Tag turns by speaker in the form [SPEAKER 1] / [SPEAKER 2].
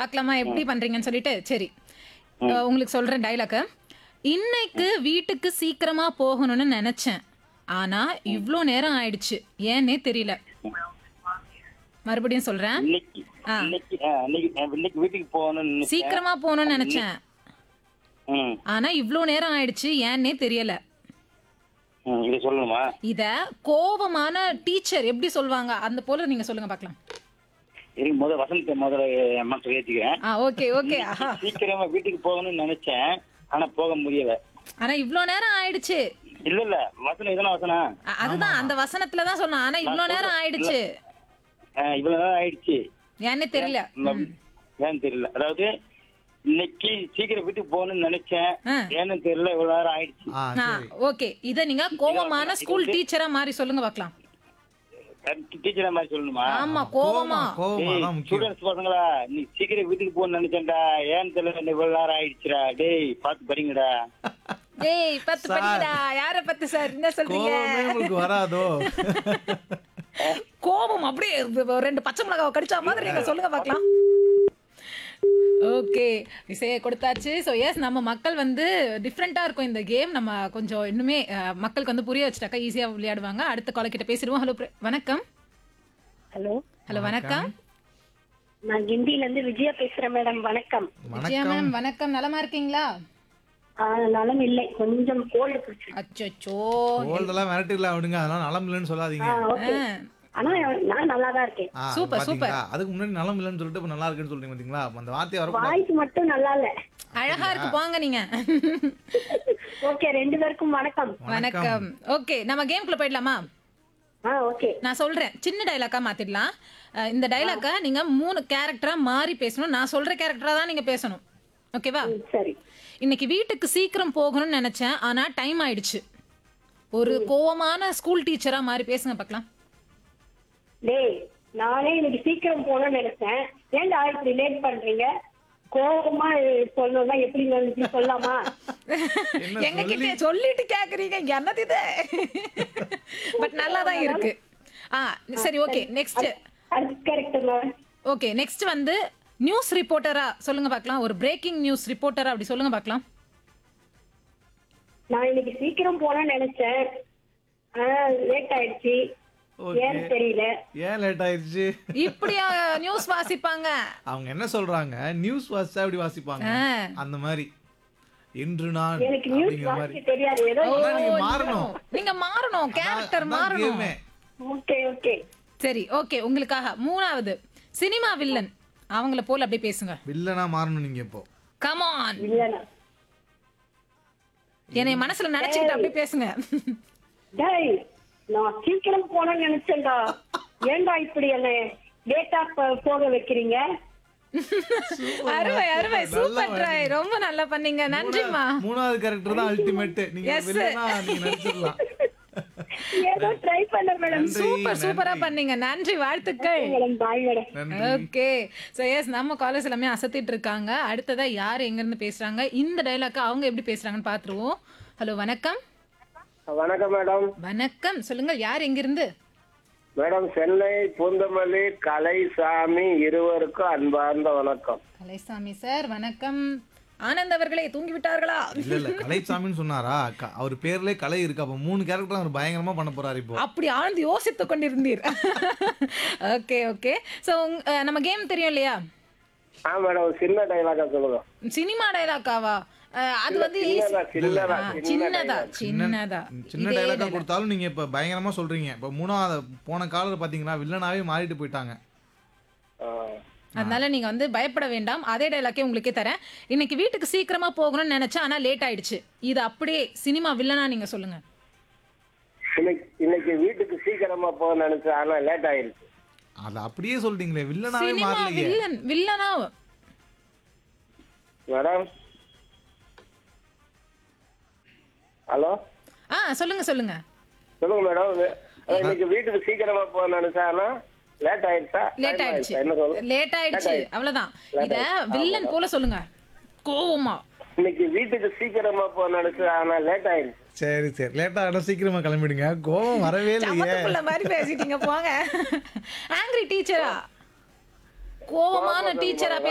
[SPEAKER 1] பார்க்கலாமா எப்படி பண்றீங்கன்னு சொல்லிட்டு சரி அஹ், உங்களுக்கு சொல்றேன் டைலாக்க இன்னைக்கு வீட்டுக்கு சீக்கிரமா போகணும்னு நினைச்சேன் ஆனா இவ்ளோ நேரம் ஆயிடுச்சு ஏன்னே தெரியல மறுபடியும் சொல்றேன்
[SPEAKER 2] இன்னைக்கு
[SPEAKER 1] ஆ.
[SPEAKER 2] இன்னைக்கு ஆ, இன்னைக்கு ஆ, இன்னைக்கு வீட்டுக்கு போகணும்னு நினைச்சேன்.
[SPEAKER 1] சீக்கிரமா போகணும்னு நினைச்சேன்
[SPEAKER 2] ம்
[SPEAKER 1] ஆனா இவ்ளோ நேரம் ஆயிடுச்சு ஏன்னே தெரியல
[SPEAKER 2] ம், இதை சொல்லணுமா
[SPEAKER 1] இத கோபமான டீச்சர் எப்படி சொல்லுவாங்க அந்த போல நீங்க சொல்லுங்க பார்க்கலாம்
[SPEAKER 2] இருக்கு முதல் வசனத்தை முதல்ல என் மனசுல ஏற்றிக்கிறேன்
[SPEAKER 1] ஆ ஓகே ஓகே ஆஹா
[SPEAKER 2] சீக்கிரமா வீட்டுக்கு போகணும்னு நினைச்சேன் ஆனா போக முடியல
[SPEAKER 1] ஆனா இவ்ளோ நேரம் ஆயிடுச்சு
[SPEAKER 2] இல்ல இல்ல வசனம் இதெல்லாம் வசனம்
[SPEAKER 1] அ- அதுதான் அந்த வசனத்துல தான் சொன்னேன் ஆனா இவ்ளோ நேரம் ஆயிடுச்சு
[SPEAKER 2] ஆ, இவ்வளவு நேரம் ஆயிடுச்சு
[SPEAKER 1] ஏன்னே தெரியல
[SPEAKER 2] ம், ஏன்னு தெரியல அதாவது இன்னைக்கு சீக்கிரம் வீட்டுக்கு போகணும்னு நினைச்சேன்
[SPEAKER 1] ஆ.
[SPEAKER 2] ஏன்னு தெரியல இவ்வளவு நேரம் ஆயிடுச்சு
[SPEAKER 3] ஆ
[SPEAKER 1] ஆ
[SPEAKER 3] சரி
[SPEAKER 1] ஓகே இத நீங்க கோபமான ஸ்கூல் டீச்சரா மாதிரி சொல்லுங்க பார்க்கலாம்
[SPEAKER 2] டீச்சரா மாதிரி சொல்லணுமா
[SPEAKER 1] ஆமா கோபமா
[SPEAKER 3] கோவமா தான் முக்கியம்
[SPEAKER 2] ஸ்டூடெண்ட்ஸ் பசங்களா நீ சீக்கிரம் வீட்டுக்கு போகணும்னு நினைச்சேன்டா ஏன்னு தெரியல இன்னும் இவ்வளவு நேரம் ஆயிடுச்சுடா டேய் பார்த்து படிங்கடா
[SPEAKER 1] டேய் பத்து படிக்கடா யார பத்து சார் என்ன சொல்றீங்க
[SPEAKER 3] கோவமே உங்களுக்கு வராதோ
[SPEAKER 1] கோபம் அப்படியே ஒரு ரெண்டு பச்சை மிளகாவை கடிச்சா மாதிரி நீங்க சொல்லுங்க பார்க்கலாம் ஓகே இசையை கொடுத்தாச்சு ஸோ எஸ் நம்ம மக்கள் வந்து டிஃப்ரெண்ட்டாக இருக்கும் இந்த கேம் நம்ம கொஞ்சம் இன்னுமே அஹ், மக்களுக்கு வந்து புரிய வச்சுட்டாக்கா ஈஸியாக விளையாடுவாங்க அடுத்த கால கிட்ட பேசிடுவோம் ஹலோ வணக்கம்
[SPEAKER 4] ஹலோ
[SPEAKER 1] ஹலோ வணக்கம்
[SPEAKER 4] நான் கிண்டில இருந்து விஜயா பேசுறேன் மேடம் வணக்கம்
[SPEAKER 1] விஜயா மேம் வணக்கம் நலமா இருக்கீங்களா
[SPEAKER 4] ஆ, நலம் இல்லை கொஞ்சம் கோல்டு பிடிச்சிருக்கு
[SPEAKER 1] அச்சோ
[SPEAKER 3] கோல்டெல்லாம் மிரட்டிடலாம் விடுங்க அதெல்லாம் நலம் இல்லைன்னு சொல்லாதீங்க
[SPEAKER 4] ஓகே ஆனா நான் நல்லா தான் இருக்கேன்
[SPEAKER 3] ஆ,
[SPEAKER 1] சூப்பர்,
[SPEAKER 3] பாத்தீங்களா? அதுக்கு முன்னாடி நலம் இல்லைன்னு சொல்லிட்டு இப்ப நல்லா இருக்குன்னு சொல்றீங்க பாத்தீங்களா அப்ப அந்த வார்த்தையை வரக்கூடாது
[SPEAKER 4] வாய்ஸ் மட்டும் நல்லா இல்ல
[SPEAKER 1] அழகா இருக்கு போங்க நீங்க
[SPEAKER 4] ஓகே ரெண்டு பேருக்கும் வணக்கம்
[SPEAKER 1] வணக்கம் ஓகே நம்ம கேம்குள்ள போயிடலாமா
[SPEAKER 4] ஆ ஓகே
[SPEAKER 1] நான் சொல்றேன் சின்ன டைலாக்கா மாத்திடலாம் அஹ், இந்த டைலாக்க நீங்க மூணு கேரக்டரா மாறி பேசணும் நான் சொல்ற கேரக்டரா தான் நீங்க பேசணும் ஓகேவா
[SPEAKER 4] ம், சரி
[SPEAKER 1] இன்னைக்கு வீட்டுக்கு சீக்கிரம் போகணும்னு நினைச்சேன் ஆனா டைம் ஆயிடுச்சு ஒரு கோவமான ஸ்கூல் டீச்சரா மாறி பேசுங்க பார்க்கலாம்
[SPEAKER 4] டேய் நானே இன்னைக்கு சீக்கிரம் போகணும்னு நினைச்சேன் ஏன்டா இப்படி லேட் பண்றீங்க கோபமா சொல்லணும்னா எப்படி வந்து சொல்லலாமா
[SPEAKER 1] எங்க கிட்ட சொல்லிட்டு கேக்குறீங்க என்னது இது பட் நல்லா தான் இருக்கு ஆ சரி ஓகே நெக்ஸ்ட்
[SPEAKER 4] அது கரெக்டுங்க
[SPEAKER 1] ஓகே நெக்ஸ்ட் வந்து நியூஸ் ரிப்போர்ட்டரா சொல்லுங்க பார்க்கலாம் ஒரு பிரேக்கிங் நியூஸ் ரிப்போர்ட்டரா அப்படி சொல்லுங்க பார்க்கலாம்
[SPEAKER 4] நான் இன்னைக்கு சீக்கிரம் போகணும்னு நினைச்சேன் ஆனா லேட் ஆயிடுச்சு
[SPEAKER 3] Okay.
[SPEAKER 4] ஏன்னு தெரியல
[SPEAKER 3] ஏன் லேட் ஆயிடுச்சு
[SPEAKER 1] இப்படியா நியூஸ் வாசிப்பாங்க
[SPEAKER 3] அவங்க என்ன சொல்றாங்க நியூஸ் வாசிச்சா எப்படி வாசிப்பாங்க
[SPEAKER 1] ஆ.
[SPEAKER 3] அந்த மாதிரி இன்று நான்
[SPEAKER 4] எனக்கு நியூஸ்
[SPEAKER 3] அப்படிங்கிற மாதிரி
[SPEAKER 4] வாசிக்க தெரியாது ஏதோ
[SPEAKER 3] ஆனா நீங்க மாறணும்
[SPEAKER 1] நீங்க மாறணும் கேரக்டர்
[SPEAKER 3] அதான்
[SPEAKER 1] மாறணும்
[SPEAKER 3] game ஏ.
[SPEAKER 4] ஓகே ஓகே
[SPEAKER 1] சரி ஓகே உங்களுக்காக மூணாவது சினிமா வில்லன் அவங்கள போல அப்படியே பேசுங்க
[SPEAKER 3] வில்லனா மாறணும் நீங்க இப்போ
[SPEAKER 1] கமான்
[SPEAKER 4] இல்லைண்ணா
[SPEAKER 1] என்னை மனசுல நினைச்சுக்கிட்டு அப்படியே பேசுங்க
[SPEAKER 4] டேய் நான் சீக்கிரம் போனேன்னு நினைச்சேன்டா ஏன்டா இப்படி என்ன லேட்டா போக வைக்கிறீங்க
[SPEAKER 1] அருமை அருமை
[SPEAKER 3] நல்லா
[SPEAKER 1] சூப்பர் ட்ரை ரொம்ப நல்லா பண்ணீங்க நன்றிமா
[SPEAKER 3] மூணாவது கேரக்டர் தான் அல்டிமேட் நீங்க
[SPEAKER 1] Yes.
[SPEAKER 3] வில்லனா நீங்க நடிச்சிடலாம்
[SPEAKER 4] ஏதோ ட்ரை பண்ண மேடம்
[SPEAKER 3] நன்றி,
[SPEAKER 1] சூப்பர் சூப்பரா
[SPEAKER 3] நன்றி.
[SPEAKER 1] பண்ணீங்க நன்றி வாழ்த்துக்கள்
[SPEAKER 4] மேடம் பாய் மேடம்
[SPEAKER 3] நன்றி
[SPEAKER 1] ஓகே ஸோ எஸ் நம்ம காலேஜ் எல்லாமே அசத்திட்டு இருக்காங்க அடுத்ததா யார் எங்க இருந்து பேசுறாங்க இந்த டைலாக் அவங்க எப்படி பேசுறாங்கன்னு பாத்துருவோம் ஹலோ வணக்கம்
[SPEAKER 5] வணக்கம் மேடம்
[SPEAKER 1] வணக்கம் சொல்லுங்க யார் எங்க இருந்து
[SPEAKER 5] மேடம் சென்னை பூந்தமல்லி கலைசாமி இருவருக்கும் அன்பார்ந்த வணக்கம்
[SPEAKER 1] கலைசாமி சார் வணக்கம் ஆனந்த் அவர்களே தூங்கி விட்டார்களா
[SPEAKER 3] இல்ல இல்ல கலைசாமின்னு சொன்னாரா க- அவர் பேர்லயே கலை இருக்கு அப்ப மூணு கேரக்டர் அவர் பயங்கரமா பண்ண போறாரு இப்போ
[SPEAKER 1] அப்படி ஆழ்ந்து யோசித்துக் கொண்டிருந்தீர் ஓகே ஓகே ஸோ நம்ம கேம் தெரியும் இல்லையா
[SPEAKER 5] ஆ மேடம் ஒரு சின்ன டைலாக்கா சொல்லுங்க
[SPEAKER 1] சினிமா டைலாக்காவா அஹ், அது வந்து
[SPEAKER 5] சின்னதா சின்னதா
[SPEAKER 1] ஆ, சின்னதா சின்னதா
[SPEAKER 3] சின்ன
[SPEAKER 1] இதே
[SPEAKER 3] டைலாக்கா
[SPEAKER 1] dialogue.
[SPEAKER 3] கொடுத்தாலும் நீங்க இப்ப பயங்கரமா சொல்றீங்க இப்ப மூணாவது போன காலத்துல பாத்தீங்கன்னா வில்லனாவே மாறிட்டு போயிட்டாங்க
[SPEAKER 5] ஆ.
[SPEAKER 1] அதனால நீங்க வந்து பயப்பட வேண்டாம் அதே டைலாக்கே உங்களுக்கே தரேன் இன்னைக்கு வீட்டுக்கு சீக்கிரமா போகணும்னு நினைச்சேன் ஆனா லேட் ஆயிடுச்சு இது அப்படியே சினிமா வில்லனா நீங்க சொல்லுங்க
[SPEAKER 5] இன்னைக்கு இன்னைக்கு வீட்டுக்கு சீக்கிரமா போக நினைச்சேன் ஆனா லேட் ஆயிருச்சு
[SPEAKER 3] அது அப்படியே சொல்லிட்டீங்களே வில்லனாவே
[SPEAKER 1] சினிமா
[SPEAKER 3] மாறலையே
[SPEAKER 1] வில்லன் வில்லனா
[SPEAKER 5] மேடம் ஹலோ
[SPEAKER 1] ஆ சொல்லுங்க சொல்லுங்க
[SPEAKER 5] சொல்லுங்க மேடம் அதான் இன்னைக்கு வீட்டுக்கு சீக்கிரமா போக நினைச்சேன் ஆனா லேட் ஆயிருச்சா
[SPEAKER 1] லேட்
[SPEAKER 5] Time
[SPEAKER 1] ஆயிடுச்சு
[SPEAKER 5] என்ன சொல்லு
[SPEAKER 1] லேட் ஆயிடுச்சு
[SPEAKER 5] ஆயிடுச்சு.
[SPEAKER 1] அவ்வளவுதான்
[SPEAKER 5] Late
[SPEAKER 1] இத
[SPEAKER 5] ஆயிடுச்சு.
[SPEAKER 1] வில்லன் போல சொல்லுங்க கோவமா
[SPEAKER 5] இன்னைக்கு வீட்டுக்கு சீக்கிரமா போக நினைச்சேன் ஆனா லேட் ஆயிருச்சு
[SPEAKER 3] சரி சரி லேட்டா ஆனா சீக்கிரமா கிளம்பிடுங்க கோவம் வரவே இல்லையே
[SPEAKER 1] சமத்துக்குள்ள மாதிரி பேசிட்டீங்க போங்க ஆங்கிரி டீச்சரா கோவமான டீச்சரா